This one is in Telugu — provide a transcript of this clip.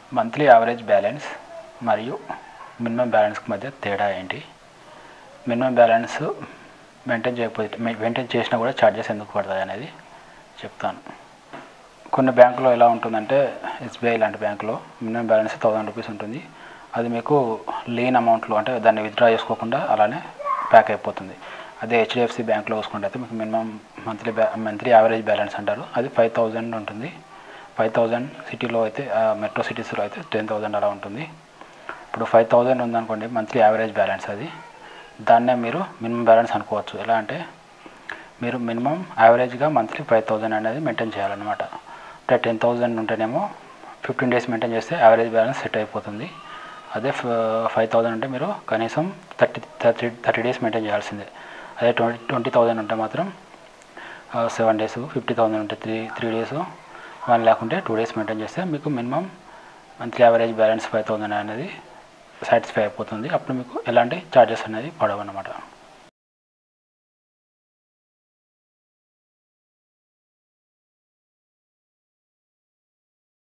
మంత్లీ యావరేజ్ బ్యాలెన్స్ మరియు మినిమం బ్యాలెన్స్కి మధ్య తేడా ఏంటి మినిమం బ్యాలెన్స్ మెయింటైన్ చేయకపోతే మెయింటైన్ చేసినా కూడా ఛార్జెస్ ఎందుకు పడతాయి అనేది చెప్తాను కొన్ని బ్యాంకులో ఎలా ఉంటుందంటే ఎస్బీఐ లాంటి బ్యాంకులో మినిమం బ్యాలెన్స్ థౌసండ్ రూపీస్ ఉంటుంది అది మీకు లీన్ అమౌంట్లో అంటే దాన్ని విత్డ్రా చేసుకోకుండా అలానే ప్యాక్ అయిపోతుంది అదే హెచ్డిఎఫ్సి బ్యాంక్లో చూసుకుంటే అయితే మీకు మినిమం మంత్లీ బ్యా మంత్లీ యావరేజ్ బ్యాలెన్స్ అంటారు అది ఫైవ్ థౌజండ్ ఉంటుంది ఫైవ్ థౌజండ్ సిటీలో అయితే మెట్రో సిటీస్లో అయితే టెన్ థౌజండ్ అలా ఉంటుంది ఇప్పుడు ఫైవ్ థౌజండ్ ఉందనుకోండి మంత్లీ యావరేజ్ బ్యాలెన్స్ అది దాన్నే మీరు మినిమం బ్యాలెన్స్ అనుకోవచ్చు ఎలా అంటే మీరు మినిమం యావరేజ్గా మంత్లీ ఫైవ్ థౌజండ్ అనేది మెయింటైన్ చేయాలన్నమాట అంటే టెన్ థౌజండ్ ఉంటేనేమో ఫిఫ్టీన్ డేస్ మెయింటైన్ చేస్తే యావరేజ్ బ్యాలెన్స్ సెట్ అయిపోతుంది అదే ఫైవ్ థౌజండ్ ఉంటే మీరు కనీసం thirty thirty thirty days maintain చేయాల్సిందే అదే ట్వంటీ ట్వంటీ థౌజండ్ ఉంటే మాత్రం సెవెన్ డేస్ ఫిఫ్టీ థౌజండ్ ఉంటే త్రీ త్రీ డేస్ వన్ లేకుంటే టూ డేస్ మెయింటైన్ చేస్తే మీకు minimum monthly average balance five thousand అనేది సాటిస్ఫై అయిపోతుంది అప్పుడు మీకు ఎలాంటి ఛార్జెస్ అనేది పడవు అన్నమాట